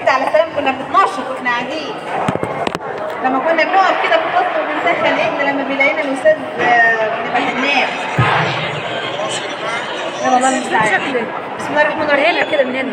على السلام كنا بنتنشط واحنا قاعدين لما كنا بنقف كده في الفصل وبنسخن احنا لما بيلاقينا الاستاذ آه، بنبقى هننام يلا الله المستعان شكله بسم الله الرحمن الرحيم هنا كده من هنا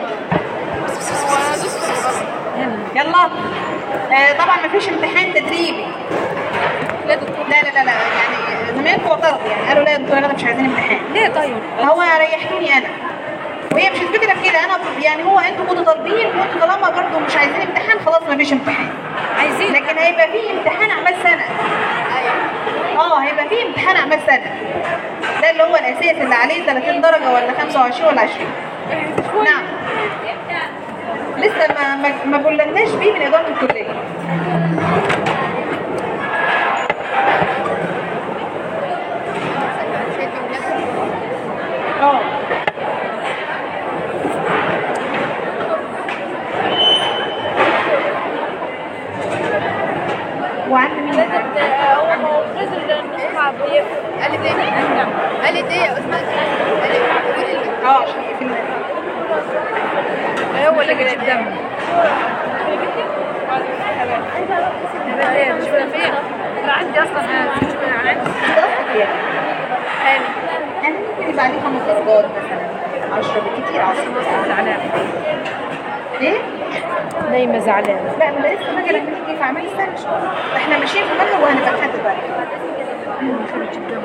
هنا يلا آه طبعا ما فيش امتحان تدريبي لا دكتور لا لا لا لا يعني زمايلكم اعترضوا يعني قالوا لا يا دكتوره غدا مش عايزين امتحان ليه طيب هو ريحتوني انا وهي مش الفكره في كده انا يعني هو انتوا كنتوا طالبين وانتوا طالما برضه مش عايزين امتحان خلاص ما فيش امتحان عايزين لكن هيبقى فيه امتحان اعمال سنه اه هيبقى فيه امتحان اعمال سنه ده اللي هو الاساس اللي عليه 30 درجه ولا 25 ولا 20 نعم لسه ما ما, ما بلغناش بيه من اداره الكليه اه وعند مين؟ هو ما هو نزل النسخة قالت ايه؟ قالت ايه يا استاذ؟ قالت قولي لي. اه في ال- هو اللي جاي الدم ايه مش فاهم فين انا عندي اصلا انا عندي يعني يعني ممكن يبقى عليه خمس درجات مثلا 10 بالكتير 10 زعلان ليه؟ نايمة زعلانة لا ما ده لسه ما لما نيجي في اعمال السنه احنا ماشيين في منهج وهنبقى لحد دلوقتي خرج الدم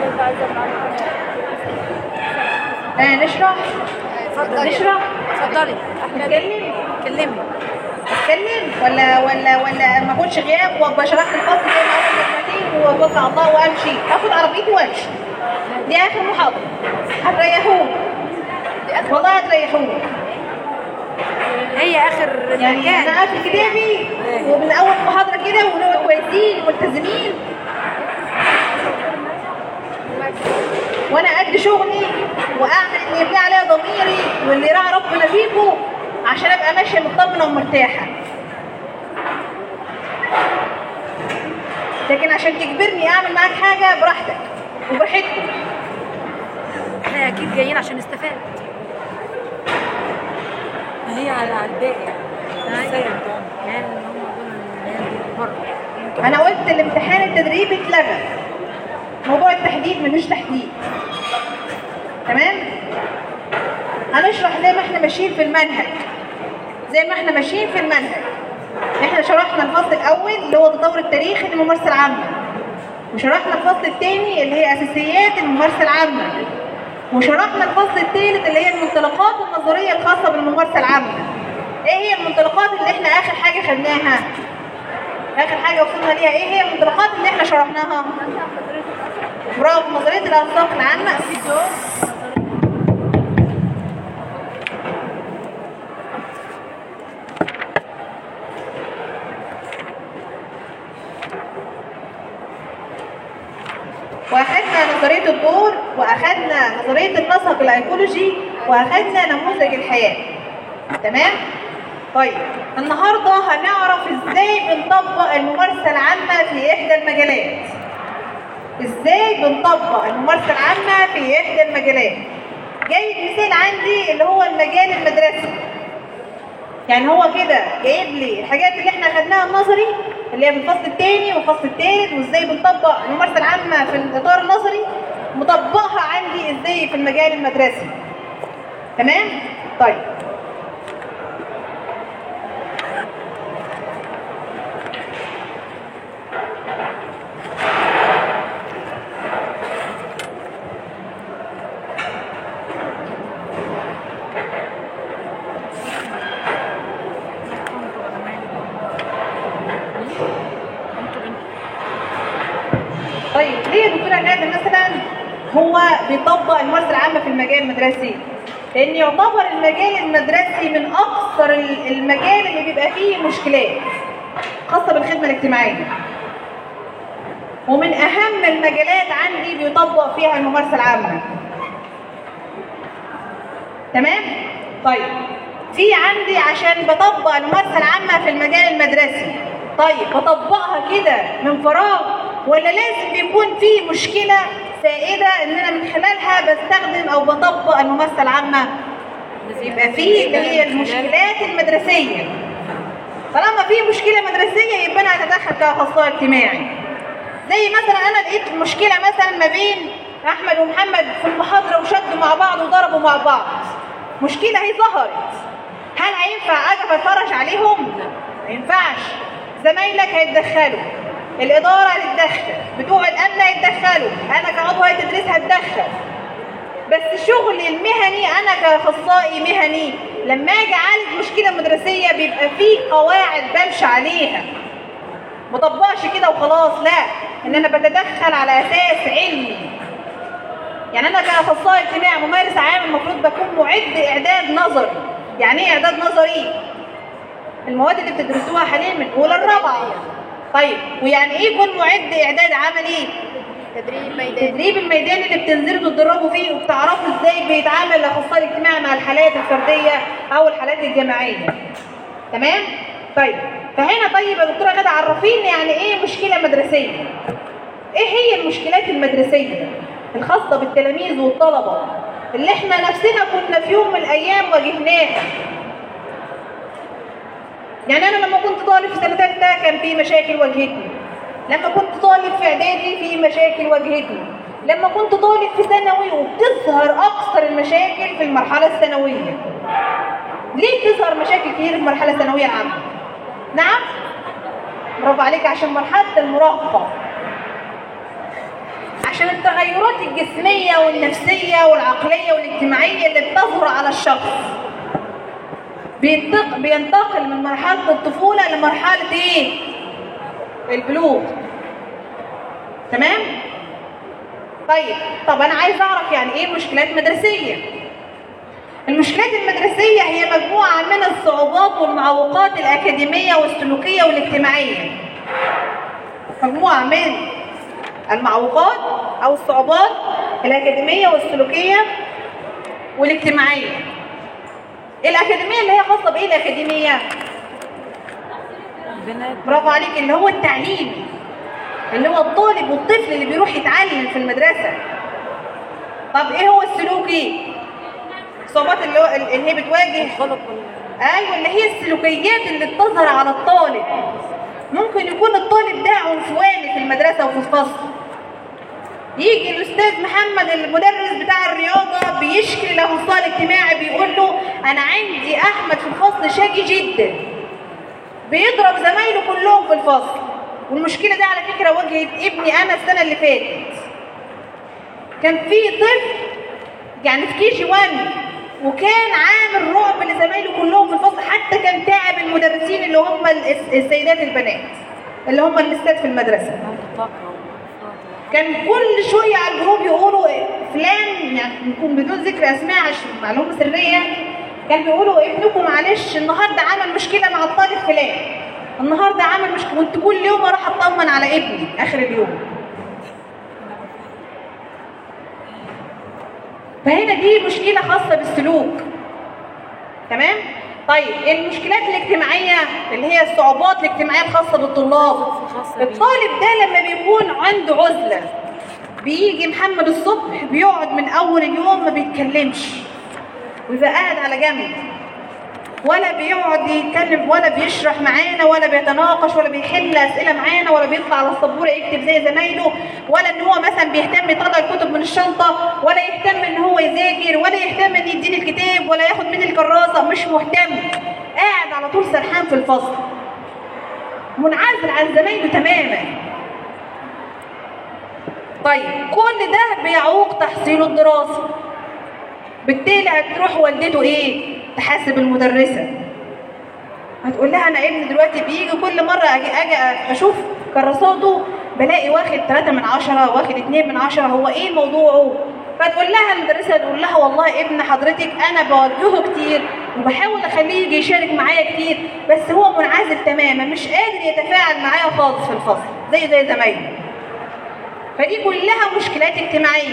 آه نشرح اتفضلي نشرح اتفضلي نتكلم كلمي اتكلم ولا ولا ولا ما اخدش غياب وابقى شرحت الفصل زي ما اول كلمتين واتوكل على الله وامشي اخد عربيتي وامشي دي اخر محاضره هتريحوني والله هتريحوني هي اخر يعني مكان انا قافل كتابي ومن اول محاضره كده ونبقى كويسين ملتزمين وانا قد شغلي واعمل اللي يبني عليها ضميري واللي يراعي ربنا فيكم عشان ابقى ماشيه مطمنه ومرتاحه لكن عشان تجبرني اعمل معاك حاجه براحتك وبراحتكم احنا اكيد جايين عشان نستفاد هي على على الباقي يعني يعني هم دول بره انا قلت الامتحان التدريبي اتلغى موضوع التحديد مفيش تحديد تمام هنشرح زي ما احنا ماشيين في المنهج زي ما احنا ماشيين في المنهج احنا شرحنا الفصل الاول اللي هو تطور التاريخ الممارسه العامه وشرحنا الفصل الثاني اللي هي اساسيات الممارسه العامه وشرحنا الفصل الثالث اللي هي المنطلقات النظريه الخاصه بالممارسه العامه ايه هي المنطلقات اللي احنا اخر حاجه خدناها اخر حاجه وصلنا ليها ايه هي المنطلقات اللي احنا شرحناها برافو نظريه الارزاق العامه واخدنا نظريه الدور واخدنا نظريه النسق الايكولوجي واخدنا نموذج الحياه تمام طيب النهارده هنعرف ازاي بنطبق الممارسه العامه في احدى المجالات ازاي بنطبق الممارسه العامه في احدى المجالات جايب مثال عندي اللي هو المجال المدرسي يعني هو كده جايب لي الحاجات اللي احنا خدناها النظري اللي هي في الفصل الثاني والفصل الثالث وازاي بنطبق الممارسه العامه في الاطار النظري مطبقها عندي ازاي في المجال المدرسي تمام طيب طيب ليه يا دكتوره غاده مثلا هو بيطبق الممارسه العامه في المجال المدرسي؟ لان يعتبر المجال المدرسي من اكثر ال- المجال اللي بيبقى فيه مشكلات خاصه بالخدمه الاجتماعيه. ومن اهم المجالات عندي بيطبق فيها الممارسه العامه. تمام؟ طيب في عندي عشان بطبق الممارسه العامه في المجال المدرسي طيب بطبقها كده من فراغ ولا لازم بيكون في مشكله سائده ان انا من خلالها بستخدم او بطبق الممارسه العامه يبقى في اللي هي المشكلات المدرسيه طالما في مشكله مدرسيه يبقى انا هتدخل كاخصائي اجتماعي زي مثلا انا لقيت مشكله مثلا ما بين احمد ومحمد في المحاضره وشدوا مع بعض وضربوا مع بعض مشكله هي ظهرت هل هينفع اجي اتفرج عليهم ما ينفعش زمايلك هيتدخلوا الاداره هتتدخل بتوع الامن هيتدخلوا انا كعضو هيئه تدريس هتدخل بس شغلي المهني انا كاخصائي مهني لما اجي اعالج مشكله مدرسيه بيبقى فيه قواعد بمشي عليها ما طبقش كده وخلاص لا ان انا بتدخل على اساس علمي يعني انا كاخصائي اجتماعي ممارس عام المفروض بكون معد اعداد نظري يعني ايه اعداد نظري المواد اللي بتدرسوها حاليا من اولى الرابعه طيب ويعني ايه يكون معد اعداد عملي تدريب ميداني التدريب الميداني اللي بتنزلوا تتدربوا فيه وبتعرفوا ازاي بيتعامل الاخصائي الاجتماعي مع الحالات الفرديه او الحالات الجماعيه تمام طيب فهنا طيب يا دكتوره غاده عرفيني يعني ايه مشكله مدرسيه ايه هي المشكلات المدرسيه الخاصه بالتلاميذ والطلبه اللي احنا نفسنا كنا في يوم من الايام واجهناها يعني انا لما كنت طالب في سنه ثالثه كان في مشاكل واجهتني لما كنت طالب في اعدادي في مشاكل واجهتني لما كنت طالب في ثانوي وبتظهر اكثر المشاكل في المرحله الثانويه ليه بتظهر مشاكل كتير في المرحله الثانويه العامه نعم برافو عليك عشان مرحله المراهقه عشان التغيرات الجسميه والنفسيه والعقليه والاجتماعيه اللي بتظهر على الشخص بينتق... بينتقل من مرحله الطفوله لمرحله ايه البلوغ تمام طيب طب انا عايز اعرف يعني ايه مشكلات مدرسيه المشكلات المدرسيه هي مجموعه من الصعوبات والمعوقات الاكاديميه والسلوكيه والاجتماعيه مجموعه من المعوقات او الصعوبات الاكاديميه والسلوكيه والاجتماعيه الاكاديميه اللي هي خاصه بايه الاكاديميه بنات برافو عليك اللي هو التعليمي اللي هو الطالب والطفل اللي بيروح يتعلم في المدرسة طب ايه هو السلوكي الصعوبات اللي, هو اللي هي بتواجه الخلق وال- ايوه اللي هي السلوكيات اللي بتظهر على الطالب ممكن يكون الطالب ده عنفواني في المدرسة وفي الفصل يجي الاستاذ محمد المدرس بتاع الرياضه بيشكي لاخصائي الاجتماعي بيقول له انا عندي احمد في الفصل شقي جدا بيضرب زمايله كلهم في الفصل والمشكله دي على فكره واجهت ابني انا السنه اللي فاتت كان في طفل يعني في كي جي 1 وكان عامل رعب لزمايله كلهم في الفصل حتى كان تعب المدرسين اللي هم الس- السيدات البنات اللي هم المستات في المدرسه عنده طاقة وإفراط. كان كل شويه على الجروب يقولوا إيه، فلان يعني نكون بدون ذكر اسماء عشان معلومه سريه يعني كان بيقولوا ابنكم معلش النهارده عمل مشكله مع الطالب فلان النهارده عمل مشكله كنت كل يوم اروح اطمن على ابني اخر اليوم فهنا دي مشكله خاصه بالسلوك تمام طيب المشكلات الاجتماعيه اللي هي الصعوبات الاجتماعيه الخاصه بالطلاب خاصة بيه. الطالب ده لما بيكون عنده عزله بيجي محمد الصبح بيقعد من اول اليوم ما بيتكلمش ويبقى قاعد على جنب ولا بيقعد يتكلم ولا بيشرح معانا ولا بيتناقش ولا بيحل اسئله معانا ولا بيطلع على السبوره يكتب زي زمايله ولا ان هو مثلا بيهتم يطلع الكتب من الشنطه ولا يهتم ان هو يذاكر ولا يهتم ان يديني الكتاب ولا ياخد مني الكراسه مش مهتم قاعد على طول سرحان في الفصل منعزل عن زمايله تماما طيب كل ده بيعوق تحصيله الدراسي بالتالي هتروح والدته ايه تحاسب المدرسه هتقول لها انا ابني دلوقتي بيجي كل مره اجي اجي اشوف كراساته بلاقي واخد 3 من 10 واخد 2 من 10 هو ايه موضوعه فتقول لها المدرسه تقول لها والله ابن حضرتك انا بوجهه كتير وبحاول اخليه يجي يشارك معايا كتير بس هو منعزل تماما مش قادر يتفاعل معايا خالص في الفصل زي زي زمايله فدي كلها مشكلات اجتماعيه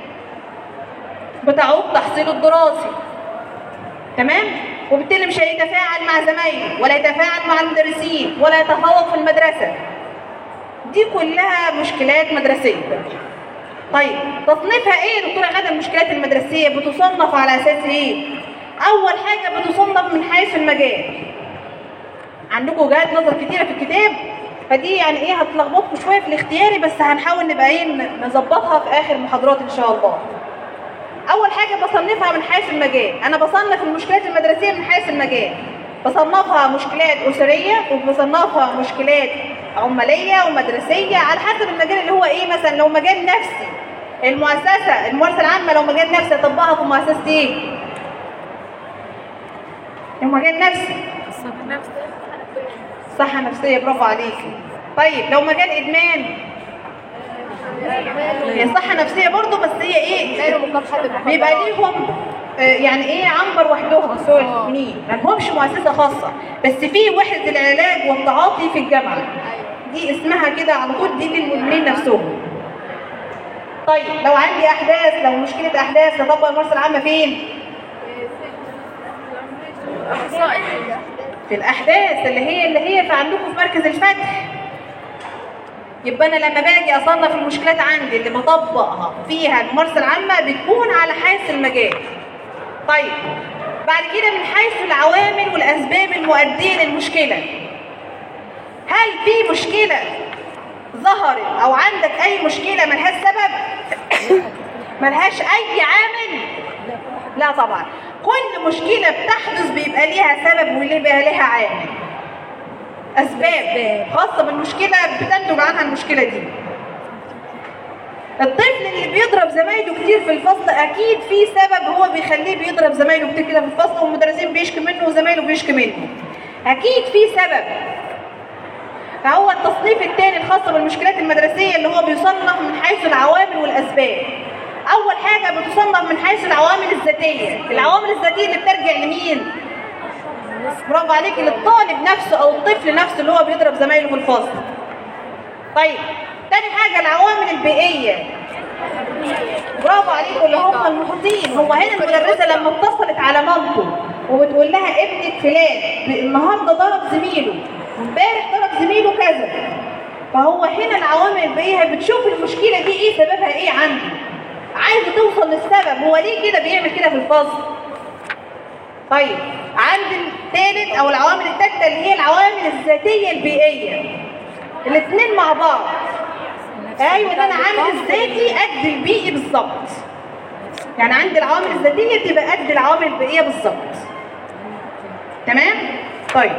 بتعوق تحصيله الدراسي تمام وبالتالي مش هيتفاعل مع زمايله ولا يتفاعل مع المدرسين ولا يتفوق في المدرسه دي كلها مشكلات مدرسيه طيب تصنيفها ايه يا دكتوره غاده المشكلات المدرسيه بتصنف على اساس ايه اول حاجه بتصنف من حيث المجال عندكم وجهات نظر كتيره في الكتاب فدي يعني ايه هتلخبطكم شويه في الاختياري بس هنحاول نبقى ايه ن- نظبطها في اخر المحاضرات ان شاء الله اول حاجه بصنفها من حيث المجال انا بصنف المشكلات المدرسيه من حيث المجال بصنفها مشكلات اسريه وبصنفها مشكلات عماليه ومدرسيه على حسب المجال اللي هو ايه مثلا لو مجال نفسي المؤسسه الممارسه العامه لو مجال نفسي اطبقها في مؤسسه ايه لو مجال نفسي صحه نفسيه برافو عليك طيب لو مجال ادمان هي صحه نفسيه برضه بس هي ايه غير مكافحة المخدرات بيبقى ليهم آه، يعني ايه عنبر وحدهم سوري منين ما لهمش مؤسسه خاصه بس في وحده العلاج والتعاطي في الجامعه دي اسمها كده على طول دي للمدمنين نفسهم طيب لو عندي احداث لو مشكله احداث نطبق الممارسه العامه فين في الاحداث اللي هي اللي هي في عندكم في مركز الفتح يبقى انا لما باجي اصنف المشكلات عندي اللي بطبقها فيها الممارسه العامه بتكون على حيث المجال طيب بعد كده من حيث العوامل والاسباب المؤديه للمشكله هل في مشكله ظهرت او عندك اي مشكله ملهاش سبب ملهاش اي عامل لا طبعا كل مشكله بتحدث بيبقى ليها سبب وبيبقى ليها عامل اسباب خاصه بالمشكله بتنتج عنها المشكله دي الطفل اللي بيضرب زمايله كتير في الفصل اكيد في سبب هو بيخليه بيضرب زمايله كتير كده في الفصل والمدرسين بيشكي منه وزمايله بيشكي منه اكيد في سبب فهو التصنيف الثاني الخاص بالمشكلات المدرسيه اللي هو بيصنف من حيث العوامل والاسباب اول حاجه بتصنف من حيث العوامل الذاتيه العوامل الذاتيه اللي بترجع لمين برافو عليك للطالب نفسه او الطفل نفسه اللي هو بيضرب زمايله في الفصل طيب تاني حاجه العوامل البيئيه برافو عليكم اللي هم المحيطين هو هنا المدرسه لما اتصلت على مامته وبتقول لها ابنك فلان النهارده ضرب زميله وامبارح ضرب زميله كذا فهو هنا العوامل البيئيه بتشوف المشكله دي ايه سببها ايه عنده عايزه توصل للسبب هو ليه كده بيعمل كده في الفصل طيب عند الثالث او العوامل الثالثه اللي هي العوامل الذاتيه البيئيه الاثنين مع بعض ايوه ده انا عامل الذاتي قد البيئي بالظبط يعني عندي العوامل الذاتيه تبقى قد العوامل البيئيه بالظبط تمام طيب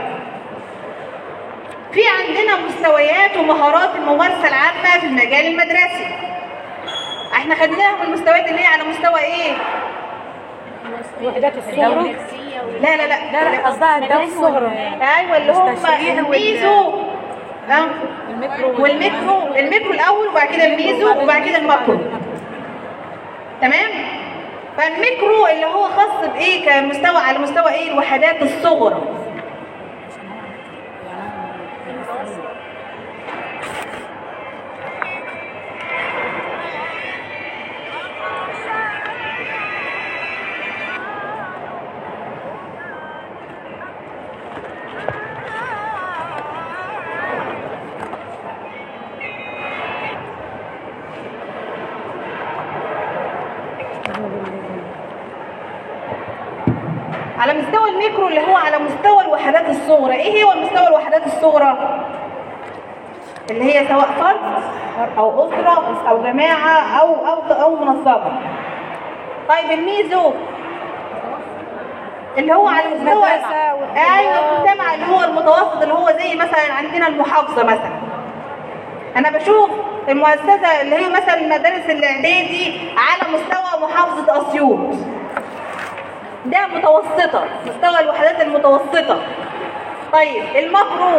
في عندنا مستويات ومهارات الممارسه العامه في المجال المدرسي احنا خدناهم المستويات اللي هي على مستوى ايه وحدات الصغرى لا لا لا لا لا قصدها الدولة الصغرى ايوه اللي هم التشريح وال- الميزو آه. الميكرو والميكرو الميكرو الاول وبعد كده الميزو وبعد كده الماكرو تمام فالميكرو اللي هو خاص بايه كمستوى على مستوى ايه الوحدات الصغرى على مستوى الميكرو اللي هو على مستوى الوحدات الصغرى ايه هو المستوى الوحدات الصغرى اللي هي سواء فرد او اسره او جماعه او او او منظمه طيب الميزو اللي هو على مستوى المدرسة والجامعة. ايوه المجتمع اللي هو المتوسط اللي هو زي مثلا عندنا المحافظه مثلا انا بشوف المؤسسه اللي هي مثلا المدارس الاعدادي على مستوى محافظه اسيوط ده متوسطة مستوى الوحدات المتوسطة طيب المكرو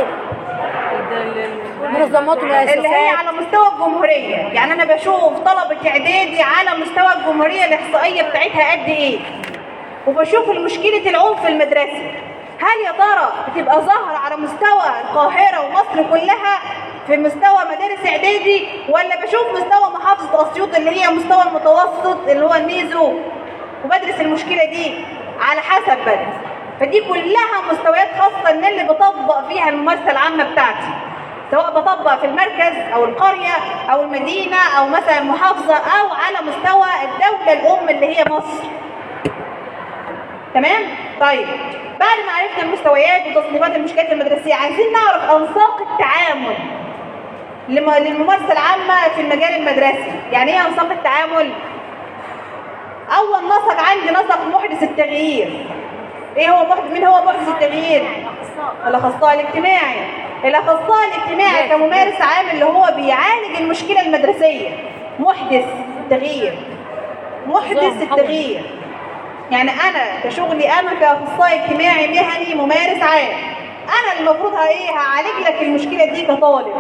منظمات اللي هي ومؤسسات على مستوى الجمهورية يعني أنا بشوف طلبة إعدادي على مستوى الجمهورية الإحصائية بتاعتها قد إيه وبشوف مشكلة العنف المدرسي هل يا ترى بتبقى ظاهرة على مستوى القاهرة ومصر كلها في مستوى مدارس إعدادي ولا بشوف مستوى محافظة أسيوط اللي هي مستوى المتوسط اللي هو الميزو وبدرس المشكلة دي على حسب بدرس فدي كلها مستويات خاصة ان اللي بطبق فيها الممارسة العامة بتاعتي سواء بطبق في المركز او القرية او المدينة او مثلا المحافظة او على مستوى الدولة الام اللي هي مصر تمام طيب بعد ما عرفنا المستويات وتصنيفات المشكلات المدرسيه عايزين نعرف انساق التعامل لم- للممارسه العامه في المجال المدرسي يعني ايه انساق التعامل اول نسق عندي نسق محدث التغيير ايه هو محدث مين هو محدث التغيير الاخصائي الاجتماعي الاخصائي الاجتماعي كممارس عام اللي هو بيعالج المشكله المدرسيه محدث التغيير محدث التغيير يعني انا كشغلي انا كاخصائي اجتماعي مهني ممارس عام انا المفروض ها ايه هعالج لك المشكله دي كطالب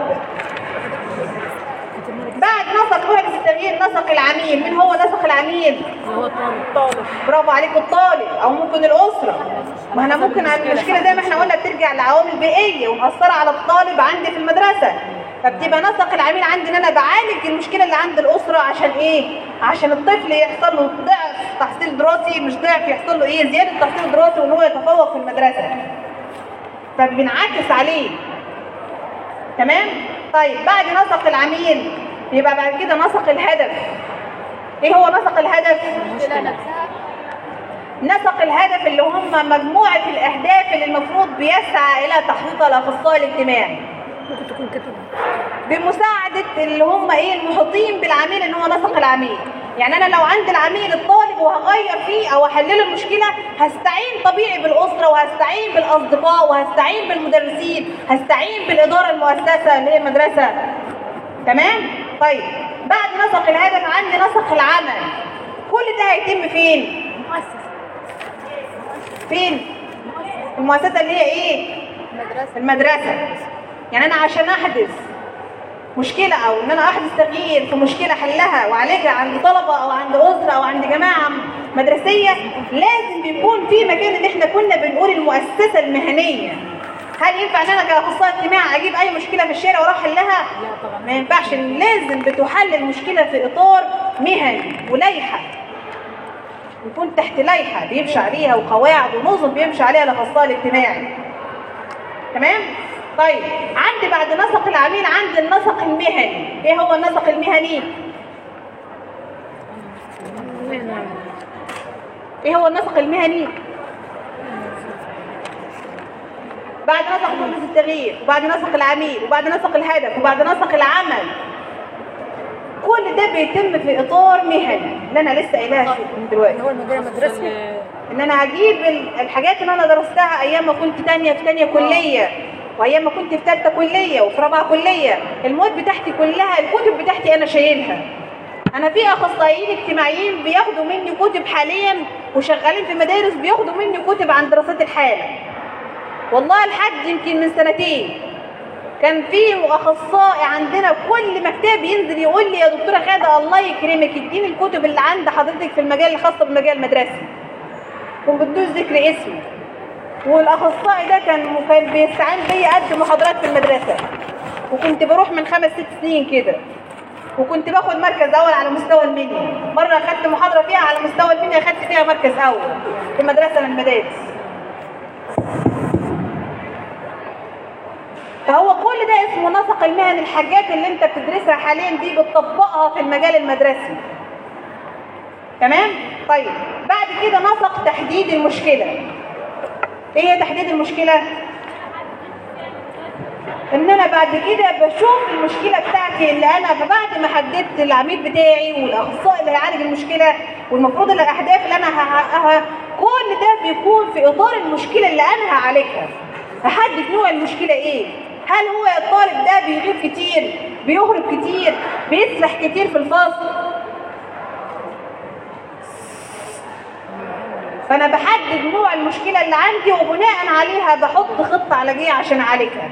بعد نسق محدث التغيير نسق العميل مين هو نسق العميل هو طالب برافو عليك الطالب او ممكن الاسره ما احنا ممكن على المشكله زي ما احنا قلنا بترجع لعوامل بيئيه ومأثره على الطالب عندي في المدرسه فبتبقى نسق العميل عندي ان انا بعالج المشكله اللي عند الاسره عشان ايه عشان الطفل يحصل له ضعف تحصيل دراسي مش ضعف يحصل له ايه زياده تحصيل دراسي وان هو يتفوق في المدرسه فبنعكس عليه تمام طيب بعد نسق العميل يبقى بعد كده نسق الهدف ايه هو نسق الهدف المشكلة نفسها نسق الهدف اللي هم مجموعة الأهداف اللي المفروض بيسعى إلى تحقيقها الأخصائي الاجتماعي ممكن تكون كتب بمساعدة اللي هم إيه المحيطين بالعميل إن هو نسق العميل يعني أنا لو عند العميل الطالب وهغير فيه أو أحل له المشكلة هستعين طبيعي بالأسرة وهستعين بالأصدقاء وهستعين بالمدرسين هستعين بالإدارة المؤسسة اللي هي المدرسة تمام؟ طيب بعد نسق الهدف عندي نسق العمل كل ده هيتم فين؟ مؤسسة فين؟ المؤسسة اللي هي ايه؟ مدرسة المدرسة يعني انا عشان احدث مشكلة او ان انا احدث تغيير في مشكلة حلها واعالجها عند طلبة او عند اسرة او عند جماعة مدرسية لازم بيكون في مكان اللي احنا كنا بنقول المؤسسة المهنية هل ينفع ان انا كاخصائي اجتماعي اجيب اي مشكلة في الشارع واروح احلها؟ لا طبعا ما ينفعش لازم بتحل المشكلة في اطار مهني ولائحة يكون تحت لائحة بيمشي عليها وقواعد ونظم بيمشي عليها الاخصائي الاجتماعي تمام طيب عندي بعد نسق العميل عندي النسق المهني ايه هو النسق المهني ايه هو النسق المهني بعد نسق مجلس التغيير وبعد نسق العميل وبعد نسق الهدف وبعد نسق العمل كل ده بيتم في اطار مهني اللي انا لسه قايلها من دلوقتي هو المجال المدرسي ان انا هجيب ال- الحاجات اللي انا درستها ايام ما كنت تانية في تانية كلية وايام ما كنت في تالتة كلية وفي رابعة كلية المواد بتاعتي كلها الكتب بتاعتي انا شايلها انا في اخصائيين اجتماعيين بياخدوا مني كتب حاليا وشغالين في مدارس بياخدوا مني كتب عن دراسات الحالة والله لحد يمكن من سنتين كان في اخصائي عندنا كل مكتب ينزل يقول لي يا دكتوره غاده الله يكرمك اديني الكتب اللي عند حضرتك في المجال الخاص بالمجال المدرسي وبدون ذكر اسمه والاخصائي ده كان كان بيستعين بيا قد محاضرات في المدرسه وكنت بروح من خمس ست سنين كده وكنت باخد مركز اول على مستوى المنيا مره اخدت محاضره فيها على مستوى المنيا اخدت فيها مركز اول في مدرسه من المدارس فهو كل ده اسمه نسق المهن الحاجات اللي انت بتدرسها حاليا دي بتطبقها في المجال المدرسي تمام طيب بعد كده نسق تحديد المشكله ايه هي تحديد المشكله ان انا بعد كده بشوف المشكله بتاعتي اللي انا فبعد ما حددت العميل بتاعي والاخصائي اللي هيعالج المشكله والمفروض الاهداف اللي انا هحققها كل ده بيكون في اطار المشكله اللي انا هعالجها احدد نوع المشكله ايه هل هو الطالب ده بيغيب كتير بيهرب كتير بيسرح كتير في الفصل فانا بحدد نوع المشكله اللي عندي وبناء عليها بحط خطه علاجيه عشان اعالجها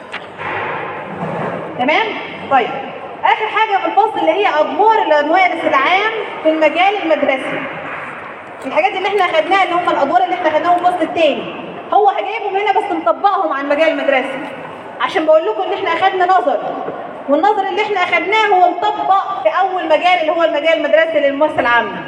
تمام طيب اخر حاجه في الفصل اللي هي ادوار الممارس العام في المجال المدرسي الحاجات اللي احنا خدناها اللي هم الادوار اللي احنا خدناهم في الفصل الثاني هو هجايبهم هنا بس مطبقهم على المجال المدرسي عشان بقول لكم ان احنا اخدنا نظر والنظر اللي احنا اخدناه هو مطبق في اول مجال اللي هو المجال المدرسي للممارسه العامه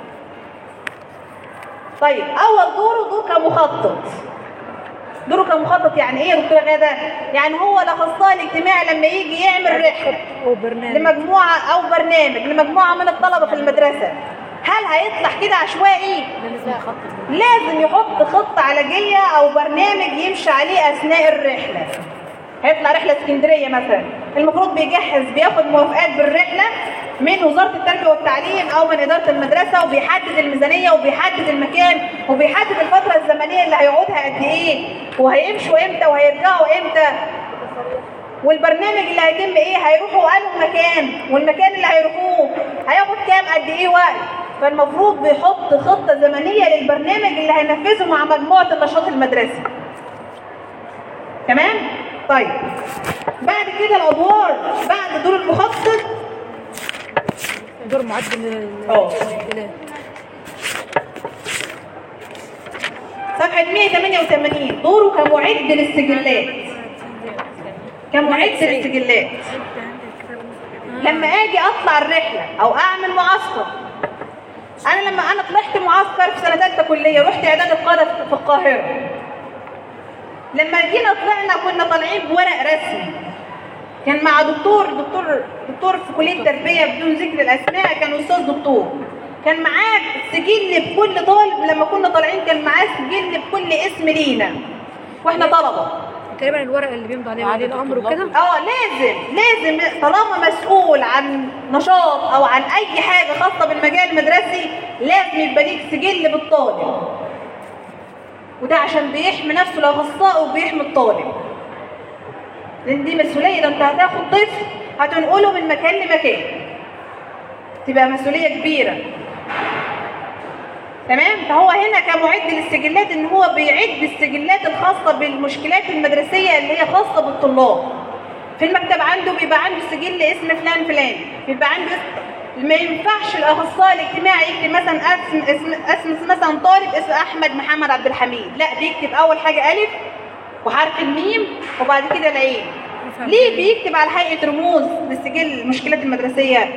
طيب اول دوره دور كمخطط دوره كمخطط يعني ايه يا دكتوره غاده يعني هو الاخصائي الاجتماعي لما يجي يعمل رحله وبرنامج لمجموعه او برنامج لمجموعه من الطلبه في المدرسه هل هيطلع كده عشوائي ده لازم يخطط لازم يحط خطة علاجية أو برنامج يمشي عليه أثناء الرحلة هيطلع رحلة اسكندرية مثلا المفروض بيجهز بياخد موافقات بالرحلة من وزارة التربية والتعليم أو من إدارة المدرسة وبيحدد الميزانية وبيحدد المكان وبيحدد الفترة الزمنية اللي هيقعدها قد إيه وهيمشوا إمتى وهيرجعوا إمتى والبرنامج اللي هيتم ايه هيروحوا انه مكان والمكان اللي هيروحوه هياخد كام قد ايه وقت فالمفروض بيحط خطه زمنيه للبرنامج اللي هينفذه مع مجموعه النشاط المدرسي تمام طيب بعد كده الادوار بعد دور المخطط دور معدل اه. الإله. صفحه 188 دوره كمعد للسجلات كمعد للسجلات لما اجي اطلع الرحله او اعمل معسكر انا لما انا طلعت معسكر في سنه ثالثه كليه رحت اعداد القاده في القاهره لما جينا طلعنا كنا طالعين بورق رسمي كان مع دكتور دكتور دكتور في كليه التربيه بدون ذكر الاسماء كان استاذ دكتور كان معاه سجل بكل طالب لما كنا طالعين كان معاه سجل بكل اسم لينا واحنا طلبه تقريبا الورق اللي بيمضي عليه ولي الامر وكده اه لازم لازم طالما مسؤول عن نشاط او عن اي حاجه خاصه بالمجال المدرسي لازم يبقى ليك سجل بالطالب وده عشان بيحمي نفسه الاخصائي وبيحمي الطالب لان دي مسؤوليه ده انت هتاخد طفل هتنقله من مكان لمكان تبقى مسؤوليه كبيره تمام فهو هنا كمعد للسجلات ان هو بيعد السجلات الخاصه بالمشكلات المدرسيه اللي هي خاصه بالطلاب في المكتب عنده بيبقى عنده سجل اسم فلان فلان بيبقى عنده اسم ما ينفعش الاخصائي الاجتماعي يكتب مثلا اسم اسم اسم مثلا طالب اسمه احمد محمد عبد الحميد لا بيكتب اول حاجه الف وحرف الميم وبعد كده العين ليه بيكتب على هيئه رموز للسجل المشكلات المدرسيه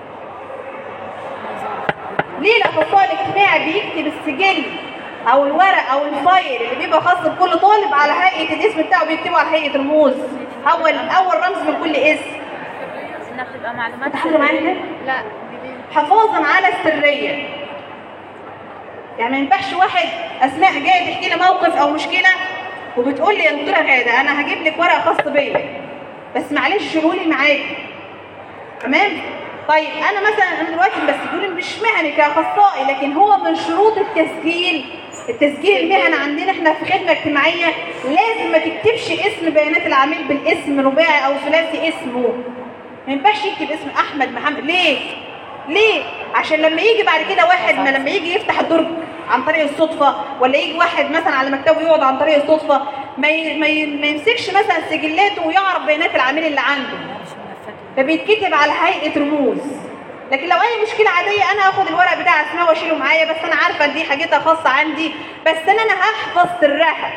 ليه الاخصائي الاجتماعي بيكتب السجل او الورق او الفايل اللي بيبقى خاص بكل طالب على هيئه الاسم بتاعه بيكتبه على هيئه رموز اول اول رمز من كل اسم انها بتبقى معلومات انت حافظه معايا كده لا حفاظا على السريه يعني ما ينفعش واحد اسماء جايه تحكي لي موقف او مشكله وبتقول لي يا دكتوره غاده انا هجيب لك ورق خاص بيا بس معلش شيلهولي معاكي تمام طيب انا مثلا انا دلوقتي بسجل مش مهني كاخصائي لكن هو من شروط التسجيل التسجيل المهني عندنا احنا في خدمه اجتماعيه لازم ما تكتبش اسم بيانات العميل بالاسم رباعي او ثلاثي اسمه ما ينفعش يكتب اسم احمد محمد ليه ليه عشان لما يجي بعد كده واحد ما لما يجي يفتح الدرج عن طريق الصدفه ولا يجي واحد مثلا على مكتبه يقعد عن طريق الصدفه ما ي... ما, ي... ما يمسكش مثلا سجلاته ويعرف بيانات العميل اللي عنده فبيتكتب على هيئه رموز لكن لو اي مشكله عاديه انا هاخد الورق بتاع اسماء واشيله معايا بس انا عارفه ان دي حاجتها خاصه عندي بس انا انا هحفظ سرها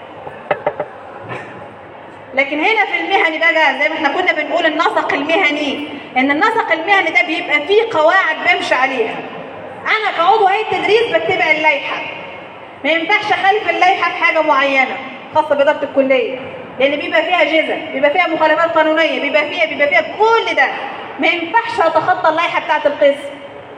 لكن هنا في المهني بقى زي ما احنا كنا بنقول النسق المهني ان النسق المهني ده بيبقى فيه قواعد بمشي عليها انا كعضو هيئه تدريس بتبع اللائحه ما ينفعش اخالف اللائحه في حاجه معينه خاصه باداره الكليه لان بيبقى فيها جزء بيبقى فيها مخالفات قانونيه بيبقى فيها بيبقى فيها كل ده ما ينفعش اتخطى اللائحه بتاعه القسم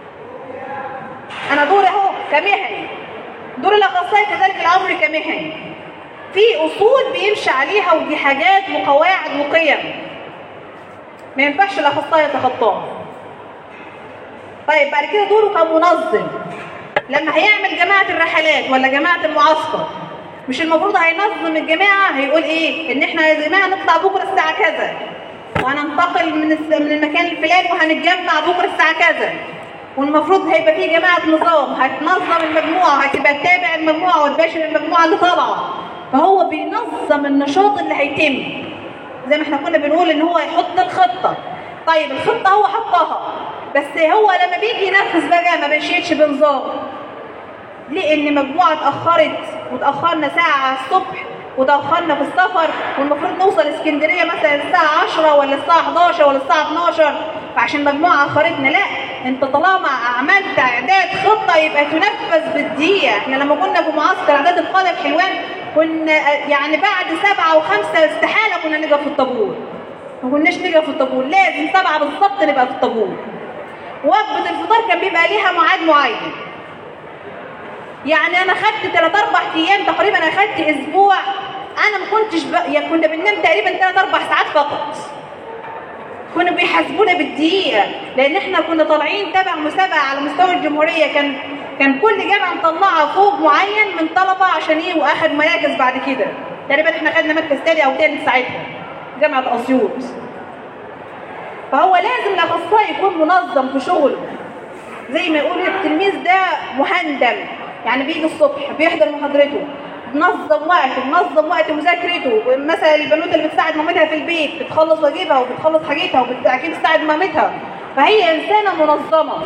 انا دوري اهو كمهني دور الاخصائي كذلك الامر كمهني في اصول بيمشي عليها ودي حاجات وقواعد وقيم ما ينفعش الاخصائي يتخطاها طيب بعد كده دوره كمنظم لما هيعمل جماعه الرحلات ولا جماعه المعسكر مش المفروض هينظم الجماعه هيقول ايه ان احنا يا جماعه نطلع بكره الساعه كذا وهننتقل من الس- من المكان الفلاني وهنتجمع بكره الساعه كذا والمفروض هيبقى في جماعه نظام هتنظم المجموعه هتبقى تتابع المجموعه وتباشر المجموعه اللي طالعه فهو بينظم النشاط اللي هيتم زي ما احنا كنا بنقول ان هو يحط الخطه طيب الخطه هو حطها بس هو لما بيجي ينفذ بقى ما بيمشيش بنظام لان مجموعه اتاخرت وتاخرنا ساعه على الصبح وتاخرنا في السفر والمفروض نوصل اسكندريه مثلا الساعه 10 ولا الساعه 11 ولا الساعه 12 فعشان مجموعه اخرتنا لا انت طالما عملت اعداد خطه يبقى تنفذ بالدقيقه احنا لما كنا في معسكر اعداد القاده في حلوان كنا يعني بعد سبعه وخمسه استحاله كنا نقف في الطابور ما كناش نقف في الطابور لازم سبعه بالظبط نبقى في الطابور وجبه الفطار كان بيبقى ليها ميعاد معين يعني انا خدت 3 4 ايام تقريبا انا خدت اسبوع انا ما كنتش ب... يعني كنا بننام تقريبا 3 4 ساعات فقط كانوا بيحاسبونا بالدقيقه لان احنا كنا طالعين تبع مسابقه على مستوى الجمهوريه كان كان كل جامعه مطلعه فوق معين من طلبه عشان ايه واخد مراكز بعد كده تقريبا احنا خدنا مركز تاني او تالت ساعتها جامعه اسيوط فهو لازم الاخصائي يكون منظم في شغله زي ما يقول التلميذ ده مهندم يعني بيجي الصبح بيحضر محاضرته منظم وقته منظم وقت مذاكرته مثلا البنوته اللي بتساعد مامتها في البيت بتخلص واجبها وبتخلص حاجتها وبتاكيد تساعد مامتها فهي انسانه منظمه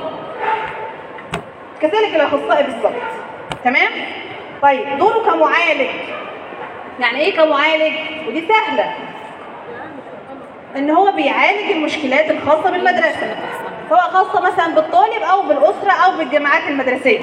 كذلك الاخصائي بالظبط تمام طيب دوره كمعالج يعني ايه كمعالج ودي سهله ان هو بيعالج المشكلات الخاصه بالمدرسه سواء خاصه مثلا بالطالب او بالاسره او بالجامعات المدرسيه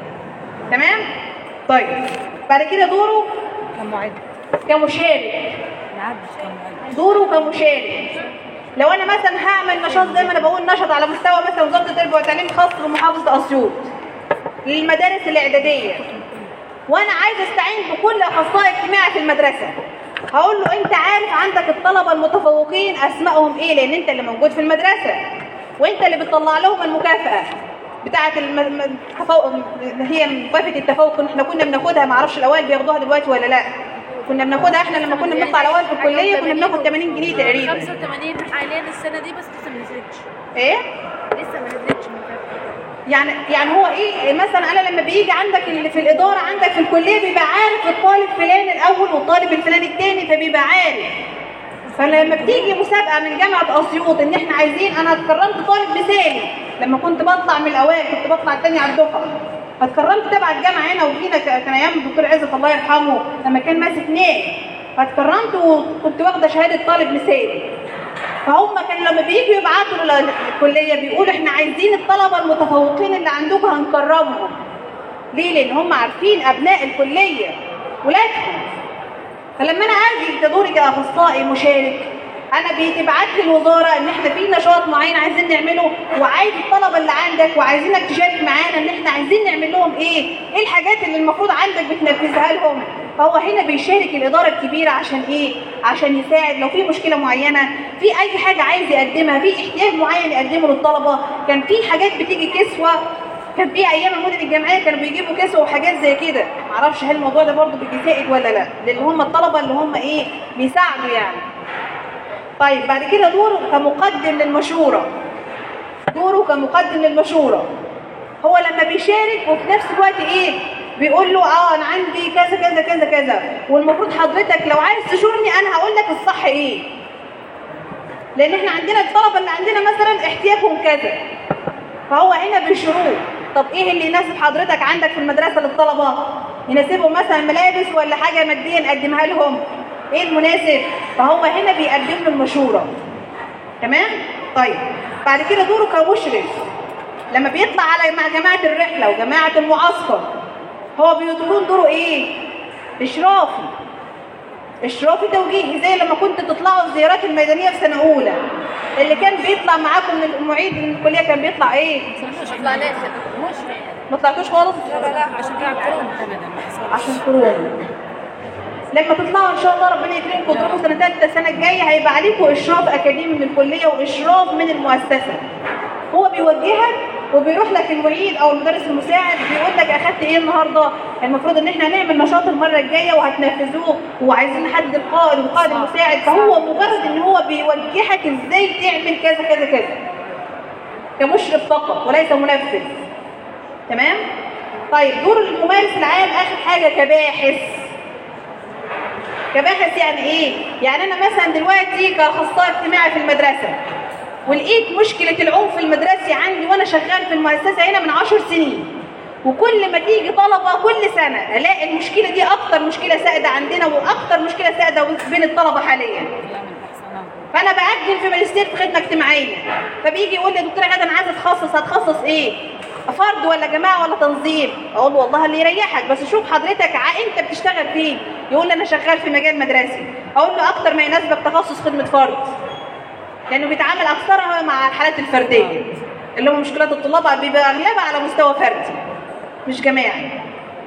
تمام طيب بعد كده دوره كمعد كمشارك معدش كمعد دوره كمشارك لو انا مثلا هعمل نشاط زي ما انا بقول نشاط على مستوى مثلا وزاره التربيه والتعليم خاص بمحافظه اسيوط للمدارس الاعداديه وانا عايز استعين بكل اخصائي اجتماعي في المدرسه هقول له انت عارف عندك الطلبه المتفوقين اسمائهم ايه لان انت اللي موجود في المدرسه وانت اللي بتطلع لهم المكافاه بتاعه الم... الم- التفوق هي مكافاه التفوق احنا كنا بناخدها ما اعرفش الاوائل بياخدوها دلوقتي ولا لا كنا بناخدها احنا لما كنا بنطلع الاوائل في الكليه كنا بناخد 80 جنيه تقريبا 85 حاليا السنه دي بس لسه ما نزلتش ايه لسه ما نزلتش مكافأة. يعني يعني هو ايه مثلا انا لما بيجي عندك اللي في الاداره عندك في الكليه بيبقى عارف الطالب فلان الاول والطالب الفلاني الثاني فبيبقى عارف فلما بتيجي مسابقه من جامعه اسيوط ان احنا عايزين انا اتكرمت طالب مثالي لما كنت بطلع من الاوائل كنت بطلع الثاني على الدفعه فاتكرمت تبع الجامعه هنا وجينا ك- كان ايام الدكتور عزت الله يرحمه لما كان ماسك نادي فاتكرمت وكنت واخده شهاده طالب مثالي فهم كانوا لما بييجوا يبعتوا للكليه بيقولوا احنا عايزين الطلبه المتفوقين اللي عندكم هنكرمهم ليه لان هم عارفين ابناء الكليه ولادهم فلما انا اجي كدوري كاخصائي مشارك انا بيتبعت لي الوزاره ان احنا في نشاط معين عايزين نعمله وعايز الطلبه اللي عندك وعايزينك تشارك معانا ان احنا عايزين نعمل لهم ايه؟ ايه الحاجات اللي المفروض عندك بتنفذها لهم؟ فهو هنا بيشارك الاداره الكبيره عشان ايه؟ عشان يساعد لو في مشكله معينه في اي حاجه عايز يقدمها في احتياج معين يقدمه للطلبه كان في حاجات بتيجي كسوه كان في ايام المدن الجامعيه كانوا بيجيبوا كسوه وحاجات زي كده معرفش هل الموضوع ده برضه بيجي سائد ولا لا لان هم الطلبه اللي هم ايه بيساعدوا يعني طيب بعد كده دوره كمقدم للمشوره دوره كمقدم للمشوره هو لما بيشارك وفي نفس الوقت ايه بيقول له اه انا عندي كذا كذا كذا كذا والمفروض حضرتك لو عايز تشورني انا هقول لك الصح ايه لان احنا عندنا الطلبه اللي عندنا مثلا احتياجهم كذا فهو هنا بيشروه طب ايه اللي يناسب حضرتك عندك في المدرسه للطلبه يناسبهم مثلا ملابس ولا حاجه ماديه نقدمها لهم ايه المناسب فهو هنا بيقدم له المشوره تمام طيب بعد كده دوره كمشرف لما بيطلع على مع جماعه الرحله وجماعه المعسكر هو بيكون دوره ايه اشرافي اشرافي توجيهي زي لما كنت تطلعوا الزيارات الميدانيه في سنه اولى اللي كان بيطلع معاكم من المعيد من الكليه كان بيطلع ايه ما طلعناش ما طلعتوش خالص لا لا لا عشان كده كلهم ابدا ما حصلش عشان كورونا لما تطلعوا ان شاء الله ربنا يكرمكم تروحوا سنه ثالثه السنه الجايه هيبقى عليكم اشراف اكاديمي من الكليه واشراف من المؤسسه هو بيوجهك وبيروح لك المعيد او المدرس المساعد بيقول لك اخدت ايه النهارده المفروض ان احنا هنعمل نشاط المره الجايه وهتنفذوه وعايزين نحدد القائد والقائد المساعد فهو مجرد ان هو بيوجهك ازاي تعمل كذا كذا كذا كمشرف فقط وليس منفذ تمام طيب دور الممارس العام اخر حاجه كباحث كباحث يعني ايه يعني انا مثلا دلوقتي كاخصائي اجتماعي في المدرسه ولقيت مشكله العنف المدرسي عندي وانا شغال في المؤسسه هنا من عشر سنين وكل ما تيجي طلبه كل سنه الاقي المشكله دي اكتر مشكله سائده عندنا واكتر مشكله سائده بين الطلبه حاليا لا من احسنهم فانا بقدم في ماجستير في خدمه اجتماعيه فبيجي يقول لي يا دكتوره غدا انا عايزه اتخصص هتخصص ايه فرد ولا جماعه ولا تنظيم اقول له والله اللي يريحك بس شوف حضرتك ع- انت بتشتغل فين يقول لي انا شغال في مجال مدرسي اقول له اكتر ما يناسبك تخصص خدمه فرد لانه بيتعامل اكثرها مع الحالات الفرديه اللي هم مشكلات الطلاب بيبقى اغلبها على مستوى فردي مش جماعي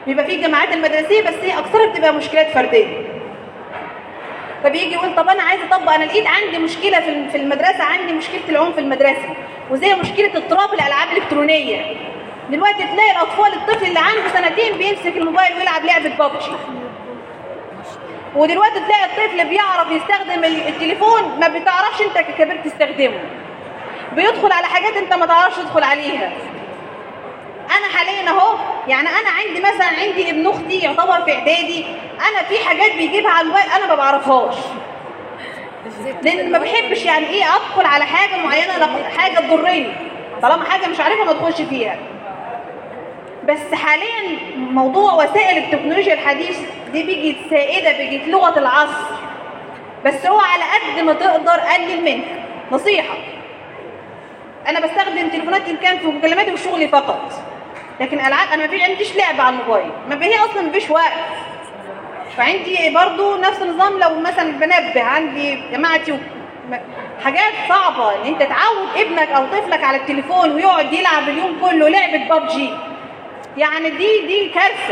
بيبقى في الجامعات المدرسيه بس هي اكثرها بتبقى مشكلات فرديه فبيجي يقول طب انا عايز اطبق انا لقيت عندي مشكله في في المدرسه عندي مشكله العنف المدرسي وزي مشكله اضطراب الالعاب الالكترونيه دلوقتي تلاقي الاطفال الطفل اللي عنده سنتين بيمسك الموبايل ويلعب لعبه بابجي ودلوقتي تلاقي الطفل بيعرف يستخدم ال- التليفون ما بتعرفش انت ككبير تستخدمه بيدخل على حاجات انت ما تعرفش تدخل عليها انا حاليا اهو يعني انا عندي مثلا عندي ابن اختي يعتبر في اعدادي انا في حاجات بيجيبها على الموبايل انا ما بعرفهاش لان ما بحبش يعني ايه ادخل على حاجه معينه لا- حاجه تضرني طالما حاجه مش عارفها ما ادخلش فيها بس حاليا موضوع وسائل التكنولوجيا الحديث دي بيجي سائده بيجي لغه العصر بس هو على قد ما تقدر قلل منها نصيحه انا بستخدم تليفونات ان كان في مكالماتي وشغلي فقط لكن العاب انا ما في عنديش لعبه على الموبايل ما هي اصلا ما فيش وقت فعندي برضو نفس النظام لو مثلا بنبه عندي جماعتي و- م- حاجات صعبة ان انت تعود ابنك او طفلك على التليفون ويقعد يلعب اليوم كله لعبة ببجي يعني دي دي كارثة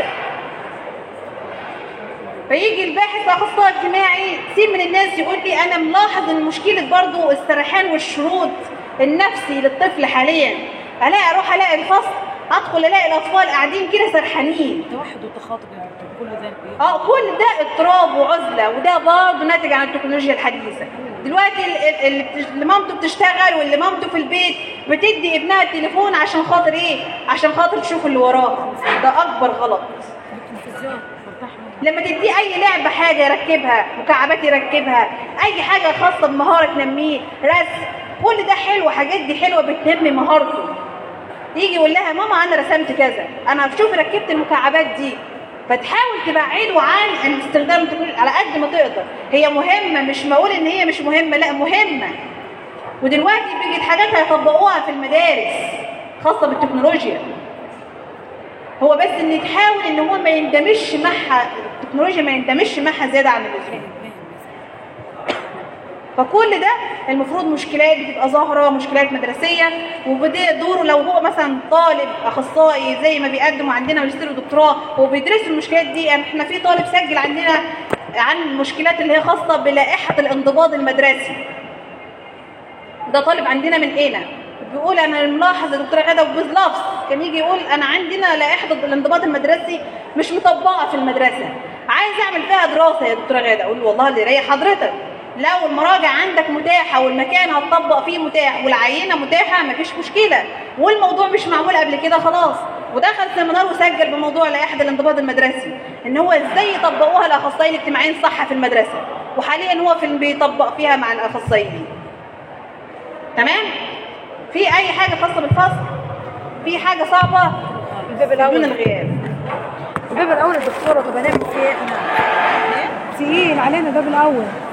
فيجي الباحث اخصائي اجتماعي كتير من الناس يقول لي انا ملاحظ ان مشكله برضو السرحان والشرود النفسي للطفل حاليا الاقي اروح الاقي الفصل ادخل الاقي الاطفال قاعدين كده سرحانين توحد وتخاطب يا دكتور كل ده إيه؟ اه كل ده اضطراب وعزله وده برضه ناتج عن التكنولوجيا الحديثه دلوقتي ال- ال- اللي بتش- اللي مامته بتشتغل واللي مامته في البيت بتدي ابنها التليفون عشان خاطر ايه عشان خاطر تشوف اللي وراها ده اكبر غلط التلفزيون فتحنا لما تديه اي لعبه حاجه يركبها مكعبات يركبها اي حاجه خاصه بمهاره تنميه رسم كل ده حلو حاجات دي حلوه بتنمي مهارته يجي يقول لها ماما انا رسمت كذا انا شوف ركبت المكعبات دي فتحاول تبعده عن الاستخدام التكنولوجي على قد ما تقدر هي مهمه مش بقول ان هي مش مهمه لا مهمه ودلوقتي بيجي حاجات هيطبقوها في المدارس خاصه بالتكنولوجيا هو بس ان تحاول ان هو ما يندمجش معها التكنولوجيا ما يندمجش معها زياده عن اللزوم فكل ده المفروض مشكلات بتبقى ظاهره مشكلات مدرسيه وبدا دوره لو هو مثلا طالب اخصائي زي ما بيقدموا عندنا ماجستير ودكتوراه وبيدرسوا المشكلات دي يعني احنا في طالب سجل عندنا عن المشكلات اللي هي خاصه بلائحه الانضباط المدرسي ده طالب عندنا من هنا بيقول انا ملاحظ يا دكتوره غاده وباللفظ كان يجي يقول انا عندنا لائحه الانضباط المدرسي مش مطبقه في المدرسه عايز اعمل فيها دراسه يا دكتوره غاده اقول له والله اللي يريح حضرتك لو المراجع عندك متاحه والمكان هتطبق فيه متاح والعينه متاحه مفيش مشكله والموضوع مش معمول قبل كده خلاص ودخل سيمينار وسجل بموضوع لائحه الانضباط المدرسي ان هو ازاي يطبقوها الاخصائيين الاجتماعيين صح في المدرسه وحاليا هو في بيطبق فيها مع الاخصائيين تمام في اي حاجه خاصه بالفصل في حاجه صعبه الباب بدون الاول الغياب الباب الاول الدكتوره طب هنعمل فيه ايه احنا تقيل علينا الباب الاول